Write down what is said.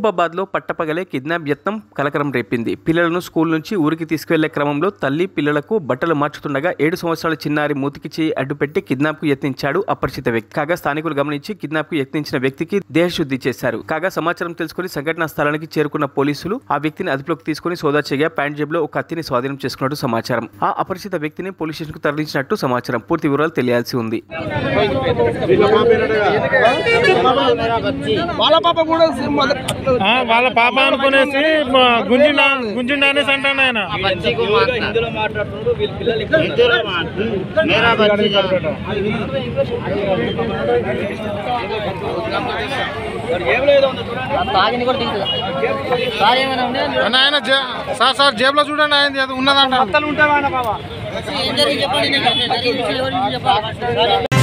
మహబూబాబాద్ లో పట్టపగలే కిడ్నాప్ యత్నం కలకరం రేపింది పిల్లలను స్కూల్ నుంచి ఊరికి తీసుకువెళ్లే క్రమంలో తల్లి పిల్లలకు బట్టలు మార్చుతుండగా ఏడు సంవత్సరాల చిన్నారి మూతికి చేయి అడ్డుపెట్టి కిడ్నాప్ కు యత్నించాడు అపరిచిత వ్యక్తి కాగా స్థానికులు గమనించి కిడ్నాప్ కు యత్నించిన వ్యక్తికి దేహశుద్ధి చేశారు కాగా సమాచారం తెలుసుకుని సంఘటనా స్థలానికి చేరుకున్న పోలీసులు ఆ వ్యక్తిని అదుపులోకి తీసుకుని సోదా చేయగా ప్యాంట్ జేబులో ఒక కత్తిని స్వాధీనం చేసుకున్నట్టు సమాచారం ఆ అపరిచిత వ్యక్తిని పోలీస్ స్టేషన్ కు తరలించినట్టు సమాచారం పూర్తి వివరాలు తెలియాల్సి ఉంది వాళ్ళ పాప కూడా మొదట ఆ, వాళ్ళ పాప అనుకునేసి మ- గుంజిండా గుంజిండా అనేసి అంటాను ఆయన बच्ची को मारता हिंदू में मारता मेरा बच्ची का తాగింది కూడా దిగుతుంది సార్ ఏమైనా ఉన్నాయా అన్న ఆయన జే- సార్ సార్ జేబులో చూడండి ఆయన అది ఉన్నదంట ఏం జరిగింది చెప్పండి నేను జరిగిన విషయం ఎవరికి చెప్పాలి